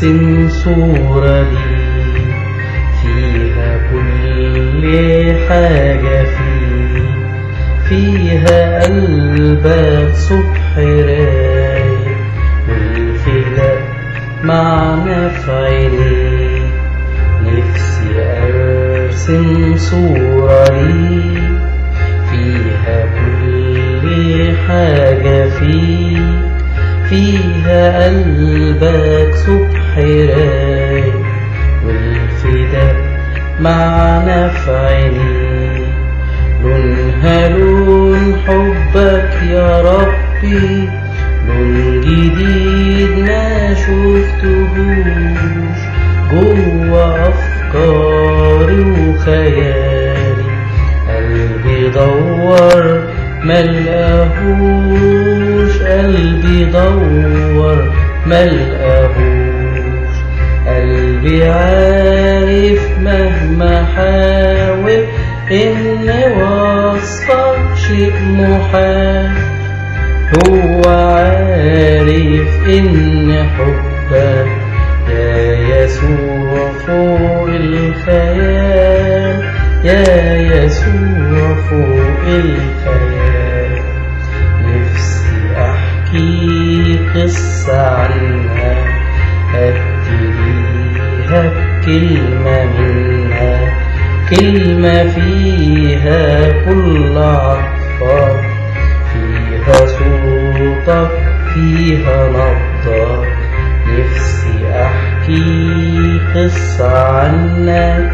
ارسم صورة لي فيها كل حاجة فيه فيها قلبك صبح رايق والفدا معنى في عينيك نفسي ارسم صورة لي فيها كل حاجة فيك فيها قلبك صبح رايق والفدا معنى في عينيك لونها لون حبك يا ربي لون جديد ما شفتهوش جوا أفكاري وخيالي قلبي دور ملقاهوش قلبي دور ملقاهوش قلبي عارف مهما حاول إن وصفك شيء محال هو عارف إن حبك يا يسوع فوق الخيال يا يسوع فوق الخيال نفسي أحكي قصة عنها أبتديها بكلمة منها كلمة فيها كل عطفك فيها صوتك فيها نبضك نفسي أحكي قصة عنك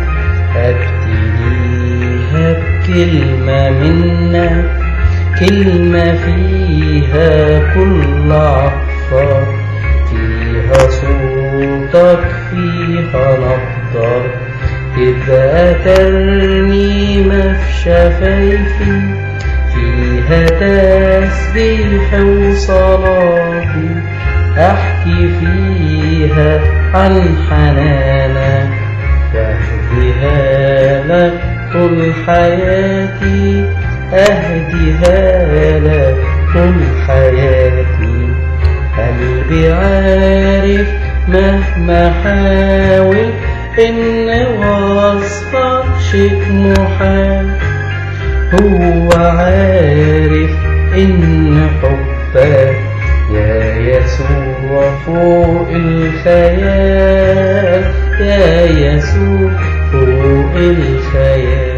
أبتديها بكلمة منك كلمة فيها كل عطفك فيها صوتك فيها نبضك تبقى ترنيمة في شفايفي فيها تسبيح وصلاتي أحكي فيها عن حنانك وأهديها لك طول حياتي أهديها لك طول حياتي قلبي عارف مهما حاول إن وصفك شيء محال هو عارف إن حبك يا يسوع فوق الخيال يا يسوع فوق الخيال